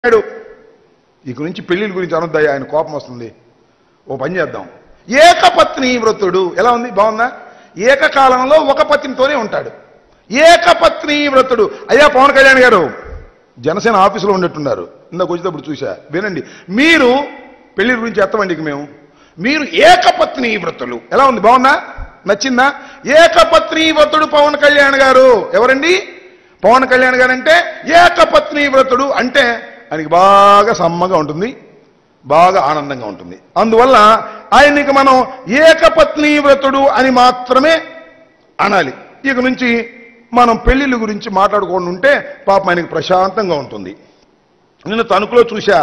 నాయుడు ఇక నుంచి పెళ్లిళ్ళ గురించి అనొద్దయ్యా ఆయన కోపం వస్తుంది ఓ పని చేద్దాం ఏకపత్ని వ్రతుడు ఎలా ఉంది బాగుందా ఏకకాలంలో ఒక పత్నితోనే ఉంటాడు ఏకపత్ని వ్రతుడు అయ్యా పవన్ కళ్యాణ్ గారు జనసేన ఆఫీసులో ఉన్నట్టున్నారు ఇందాక వచ్చేటప్పుడు చూసా వినండి మీరు పెళ్లి గురించి ఎత్తమండి ఇక మేము మీరు ఏకపత్ని వ్రతులు ఎలా ఉంది బాగుందా నచ్చిందా ఏకపత్ని వ్రతుడు పవన్ కళ్యాణ్ గారు ఎవరండి పవన్ కళ్యాణ్ గారు అంటే ఏకపత్ని వ్రతుడు అంటే ఆయనకి బాగా సమ్మగా ఉంటుంది బాగా ఆనందంగా ఉంటుంది అందువల్ల ఆయనకి మనం ఏకపత్ని వ్రతుడు అని మాత్రమే అనాలి ఇక నుంచి మనం పెళ్లిళ్ళ గురించి మాట్లాడుకొని ఉంటే పాపం ఆయనకి ప్రశాంతంగా ఉంటుంది నేను తణుకులో చూశా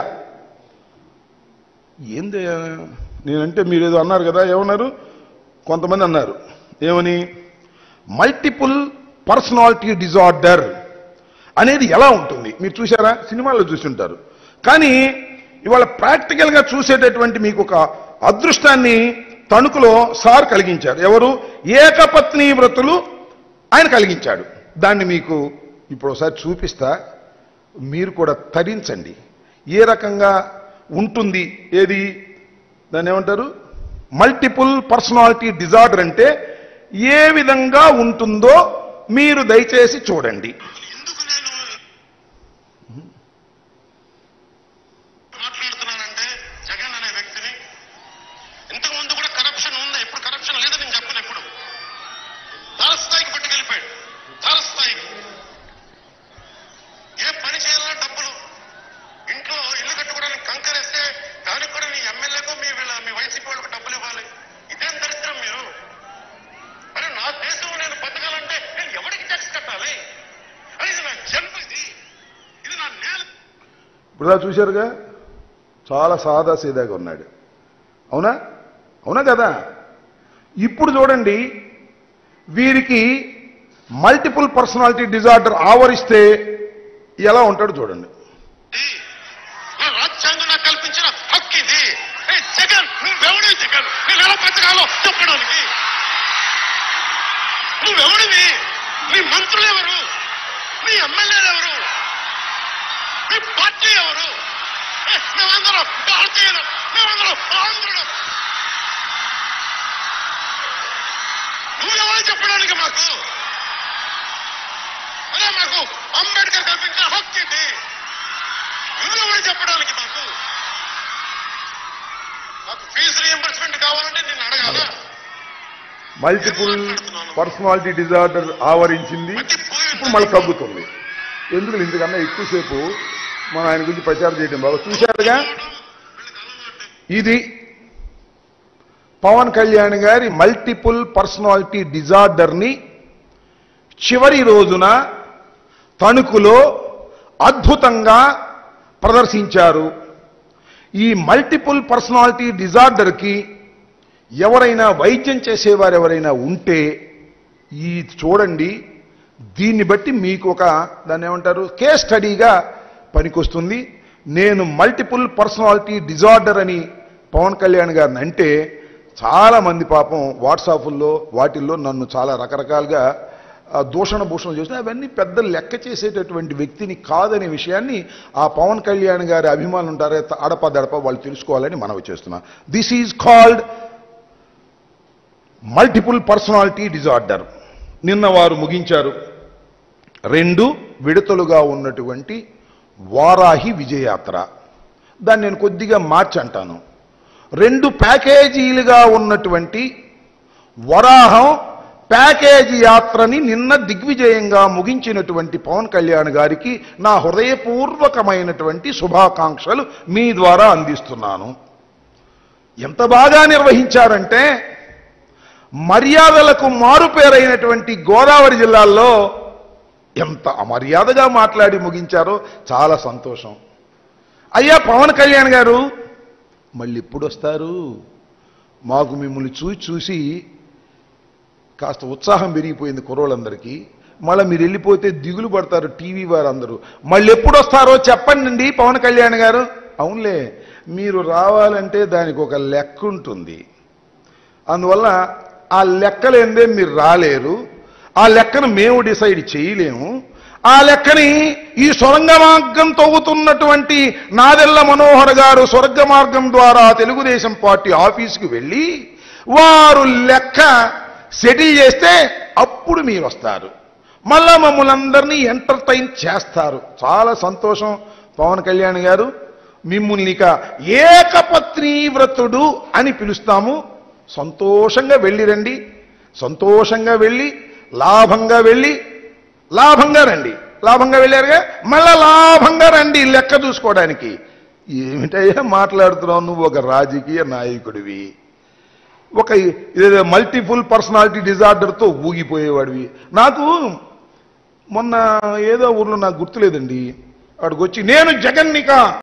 ఏంది నేనంటే మీరు ఏదో అన్నారు కదా ఏమన్నారు కొంతమంది అన్నారు ఏమని మల్టిపుల్ పర్సనాలిటీ డిజార్డర్ అనేది ఎలా ఉంటుంది మీరు చూసారా సినిమాల్లో చూసుంటారు కానీ ఇవాళ ప్రాక్టికల్గా చూసేటటువంటి మీకు ఒక అదృష్టాన్ని తణుకులో సార్ కలిగించారు ఎవరు ఏకపత్ని వ్రతులు ఆయన కలిగించాడు దాన్ని మీకు ఇప్పుడు ఒకసారి చూపిస్తా మీరు కూడా తరించండి ఏ రకంగా ఉంటుంది ఏది దాన్ని ఏమంటారు మల్టిపుల్ పర్సనాలిటీ డిజార్డర్ అంటే ఏ విధంగా ఉంటుందో మీరు దయచేసి చూడండి ఎందుకు నేను మాట్లాడుతున్నానంటే జగన్ అనే వ్యక్తిని ఇంతకు ముందు కూడా కరప్షన్ ఉంది ఇప్పుడు కరప్షన్ లేదని నేను చెప్పను ఎప్పుడు తారస్థాయికి పట్టుకెళ్ళిపోయాడు తారస్థాయికి ఏ పని చేయాలన్నా డబ్బులు ఇంట్లో ఇల్లు కట్టుకోవడానికి కంకరేస్తే దానికి కూడా మీ ఎమ్మెల్యేకో మీ వీళ్ళ మీ వైసీపీ వాళ్ళకు డబ్బులు ఇవ్వాలి ఇదేం దరిద్రం మీరు అరే నా దేశం నేను బతకాలంటే నేను ఎవరికి ట్యాక్స్ కట్టాలి అది ఇది నా జన్మ ఇది ఇది నా నేల ఇప్పుడు ఇలా చూశారుగా చాలా సాదా సీదాగా ఉన్నాడు అవునా అవునా కదా ఇప్పుడు చూడండి వీరికి మల్టిపుల్ పర్సనాలిటీ డిజార్డర్ ఆవరిస్తే ఎలా ఉంటాడు చూడండి ఇది నా రాజ్యాంగం నాకు కల్పించిన హక్కు ఇది ఏ జగన్ నువ్వెవడి జగన్ నేను ఎలా బతకాలో చెప్పడానికి నువ్వెవడివి నీ మంత్రులు ఎవరు నీ ఎమ్మెల్యేలు ఎవరు నీ పార్టీ ఎవరు ఏ, మేమందరం భారతీయులు మేమందరం ఆంధ్రులు నువ్వెవరు చెప్పడానికి మాకు అదే మాకు అంబేద్కర్ కల్పించిన హక్కు ఇది నువ్వెవరు చెప్పడానికి మాకు నాకు ఫీజు రీఎంబర్స్మెంట్ కావాలంటే నేను అడగాల మల్టిపుల్ పర్సనాలిటీ డిజార్డర్ ఆవరించింది ఇప్పుడు మళ్ళీ తగ్గుతుంది ఎందుకు ఇంతకన్నా ఎక్కువసేపు మనం ఆయన గురించి ప్రచారం చేయడం బాగా చూశారుగా ఇది పవన్ కళ్యాణ్ గారి మల్టిపుల్ పర్సనాలిటీ డిజార్డర్ని చివరి రోజున తణుకులో అద్భుతంగా ప్రదర్శించారు ఈ మల్టిపుల్ పర్సనాలిటీ డిజార్డర్కి ఎవరైనా వైద్యం చేసేవారు ఎవరైనా ఉంటే ఈ చూడండి దీన్ని బట్టి మీకు ఒక దాన్ని ఏమంటారు కేస్ స్టడీగా పనికొస్తుంది నేను మల్టిపుల్ పర్సనాలిటీ డిజార్డర్ అని పవన్ కళ్యాణ్ గారిని అంటే చాలా మంది పాపం వాట్సాపుల్లో వాటిల్లో నన్ను చాలా రకరకాలుగా ఆ, దూషణ భూషణ చేసిన అవన్నీ పెద్ద లెక్క చేసేటటువంటి వ్యక్తిని కాదనే విషయాన్ని ఆ పవన్ కళ్యాణ్ గారి అభిమానులు ఉంటారే అడప దడప వాళ్ళు తెలుసుకోవాలని మనవి చేస్తున్నా this is called multiple personality disorder నిన్న వారు ముగించారు రెండు విడతలుగా ఉన్నటువంటి వారాహి విజయయాత్ర దాన్ని నేను కొద్దిగా మార్చి అంటాను రెండు ప్యాకేజీలుగా ఉన్నటువంటి వరాహం ప్యాకేజీ యాత్రని నిన్న దిగ్విజయంగా ముగించినటువంటి పవన్ కళ్యాణ్ గారికి నా హృదయపూర్వకమైనటువంటి శుభాకాంక్షలు మీ ద్వారా అందిస్తున్నాను ఎంత బాగా నిర్వహించారంటే మర్యాదలకు మారుపేరైనటువంటి గోదావరి జిల్లాల్లో ఎంత అమర్యాదగా మాట్లాడి ముగించారో చాలా సంతోషం అయ్యా పవన్ కళ్యాణ్ గారు మళ్ళీ ఎప్పుడు వస్తారు మాకు మిమ్మల్ని చూసి చూసి కాస్త ఉత్సాహం పెరిగిపోయింది కుర్రోళ్ళందరికీ మళ్ళీ మీరు వెళ్ళిపోతే దిగులు పడతారు టీవీ వారందరూ మళ్ళీ ఎప్పుడు వస్తారో చెప్పండి పవన్ కళ్యాణ్ గారు అవునులే మీరు రావాలంటే దానికి ఒక లెక్క ఉంటుంది అందువల్ల ఆ లెక్కలేందే మీరు రాలేరు ఆ లెక్కను మేము డిసైడ్ చేయలేము ఆ లెక్కని ఈ సొరంగ మార్గం తవ్వుతున్నటువంటి నాదెల్ల మనోహర్ గారు స్వర్గ మార్గం ద్వారా తెలుగుదేశం పార్టీ ఆఫీసుకు వెళ్ళి వారు లెక్క సెటిల్ చేస్తే అప్పుడు మీరు వస్తారు మళ్ళా మమ్మల్ని అందరినీ ఎంటర్టైన్ చేస్తారు చాలా సంతోషం పవన్ కళ్యాణ్ గారు మిమ్మల్ని ఇక ఏకపత్ని వ్రతుడు అని పిలుస్తాము సంతోషంగా వెళ్ళి రండి సంతోషంగా వెళ్ళి లాభంగా వెళ్ళి లాభంగా రండి లాభంగా వెళ్ళారుగా మళ్ళా లాభంగా రండి లెక్క చూసుకోవడానికి ఏమిటయ్యా మాట్లాడుతున్నావు నువ్వు ఒక రాజకీయ నాయకుడివి ఒక ఇదేదో మల్టిపుల్ పర్సనాలిటీ డిజార్డర్తో ఊగిపోయేవాడివి నాకు మొన్న ఏదో ఊర్లో నాకు గుర్తులేదండి అక్కడికి వచ్చి నేను జగన్నిక